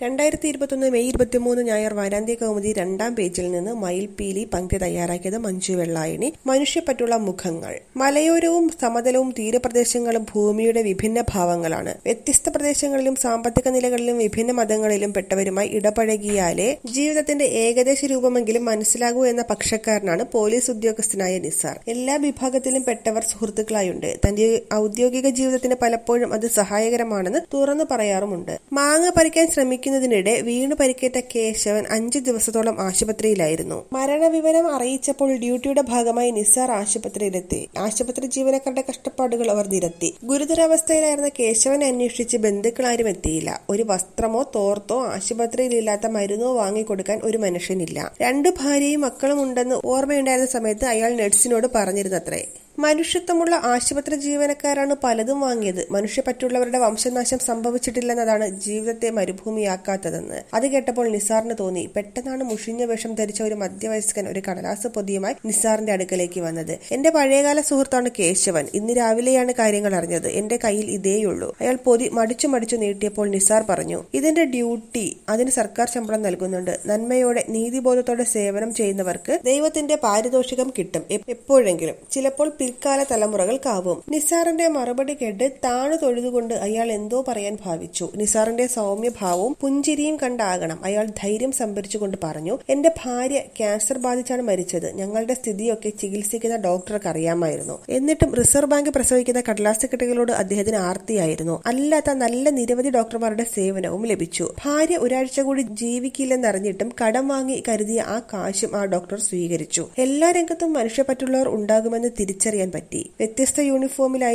രണ്ടായിരത്തി ഇരുപത്തൊന്ന് മെയ് ഇരുപത്തിമൂന്ന് ഞായർ വാരാന്ത്യ കൗമുദി രണ്ടാം പേജിൽ നിന്ന് മയിൽപീലി പങ്ക്തി തയ്യാറാക്കിയത് മഞ്ജു വെള്ളായണി മനുഷ്യപ്പറ്റുള്ള മുഖങ്ങൾ മലയോരവും സമതലവും തീരപ്രദേശങ്ങളും ഭൂമിയുടെ വിഭിന്ന ഭാവങ്ങളാണ് വ്യത്യസ്ത പ്രദേശങ്ങളിലും സാമ്പത്തിക നിലകളിലും വിഭിന്ന മതങ്ങളിലും പെട്ടവരുമായി ഇടപഴകിയാലേ ജീവിതത്തിന്റെ ഏകദേശ രൂപമെങ്കിലും മനസ്സിലാകൂ എന്ന പക്ഷക്കാരനാണ് പോലീസ് ഉദ്യോഗസ്ഥനായ നിസാർ എല്ലാ വിഭാഗത്തിലും പെട്ടവർ സുഹൃത്തുക്കളായുണ്ട് തന്റെ ഔദ്യോഗിക ജീവിതത്തിന് പലപ്പോഴും അത് സഹായകരമാണെന്ന് തുറന്നു പറയാറുമുണ്ട് മാങ്ങ പറിക്കാൻ ശ്രമിക്കുന്നതിനിടെ വീണു പരിക്കേറ്റ കേശവൻ അഞ്ചു ദിവസത്തോളം ആശുപത്രിയിലായിരുന്നു മരണവിവരം അറിയിച്ചപ്പോൾ ഡ്യൂട്ടിയുടെ ഭാഗമായി നിസാർ ആശുപത്രിയിലെത്തി ആശുപത്രി ജീവനക്കാരുടെ കഷ്ടപ്പാടുകൾ അവർ നിരത്തി ഗുരുതരാവസ്ഥയിലായിരുന്ന കേശവനെ അന്വേഷിച്ച് ബന്ധുക്കളാരും എത്തിയില്ല ഒരു വസ്ത്രമോ തോർത്തോ ആശുപത്രിയിലില്ലാത്ത മരുന്നോ വാങ്ങിക്കൊടുക്കാൻ ഒരു മനുഷ്യനില്ല രണ്ടു ഭാര്യയും മക്കളും ഉണ്ടെന്ന് ഓർമ്മയുണ്ടായിരുന്ന സമയത്ത് അയാൾ നഴ്സിനോട് പറഞ്ഞിരുന്നത്രേ മനുഷ്യത്വമുള്ള ആശുപത്രി ജീവനക്കാരാണ് പലതും വാങ്ങിയത് മനുഷ്യപ്പറ്റുള്ളവരുടെ വംശനാശം സംഭവിച്ചിട്ടില്ലെന്നതാണ് ജീവിതത്തെ മരുഭൂമിയാക്കാത്തതെന്ന് അത് കേട്ടപ്പോൾ നിസാറിന് തോന്നി പെട്ടെന്നാണ് മുഷിഞ്ഞ വേഷം ധരിച്ച ഒരു മധ്യവയസ്കൻ ഒരു കടലാസ് പൊതിയുമായി നിസാറിന്റെ അടുക്കലേക്ക് വന്നത് എന്റെ പഴയകാല സുഹൃത്താണ് കേശവൻ ഇന്ന് രാവിലെയാണ് കാര്യങ്ങൾ അറിഞ്ഞത് എന്റെ കയ്യിൽ ഇതേയുള്ളൂ അയാൾ പൊതി മടിച്ചു മടിച്ചു നീട്ടിയപ്പോൾ നിസാർ പറഞ്ഞു ഇതിന്റെ ഡ്യൂട്ടി അതിന് സർക്കാർ ശമ്പളം നൽകുന്നുണ്ട് നന്മയോടെ നീതിബോധത്തോടെ സേവനം ചെയ്യുന്നവർക്ക് ദൈവത്തിന്റെ പാരിതോഷികം കിട്ടും എ- എപ്പോഴെങ്കിലും ചിലപ്പോൾ പിൽക്കാല തലമുറകൾക്കാവും നിസാറിന്റെ മറുപടി കേട്ട് താണു തൊഴുതുകൊണ്ട് അയാൾ എന്തോ പറയാൻ ഭാവിച്ചു നിസാറിന്റെ സൗമ്യഭാവവും പുഞ്ചിരിയും കണ്ടാകണം അയാൾ ധൈര്യം സംഭരിച്ചുകൊണ്ട് പറഞ്ഞു എന്റെ ഭാര്യ ക്യാൻസർ ബാധിച്ചാണ് മരിച്ചത് ഞങ്ങളുടെ സ്ഥിതിയൊക്കെ ചികിത്സിക്കുന്ന ഡോക്ടർക്ക് അറിയാമായിരുന്നു എന്നിട്ടും റിസർവ് ബാങ്ക് പ്രസവിക്കുന്ന കടലാസ് കെട്ടുകളോട് അദ്ദേഹത്തിന് ആർത്തിയായിരുന്നു അല്ലാത്ത നല്ല നിരവധി ഡോക്ടർമാരുടെ സേവനവും ലഭിച്ചു ഭാര്യ ഒരാഴ്ച കൂടി ജീവിക്കില്ലെന്നറിഞ്ഞിട്ടും കടം വാങ്ങി കരുതിയ ആ കാശും ആ ഡോക്ടർ സ്വീകരിച്ചു എല്ലാ രംഗത്തും മനുഷ്യപ്പറ്റുള്ളവർ ഉണ്ടാകുമെന്ന് തിരിച്ചറിയാൻ പറ്റി വ്യത്യസ്ത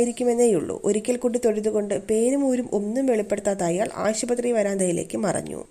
യൂണിഫോമിലായിരിക്കുമെന്നേയുള്ളൂ ഒരിക്കൽ കൂടി തൊഴുതുകൊണ്ട് പേരും ഊരും ഒന്നും വെളിപ്പെടുത്താത്ത അയാൾ ആശുപത്രി വരാന്തയിലേക്ക് മറഞ്ഞു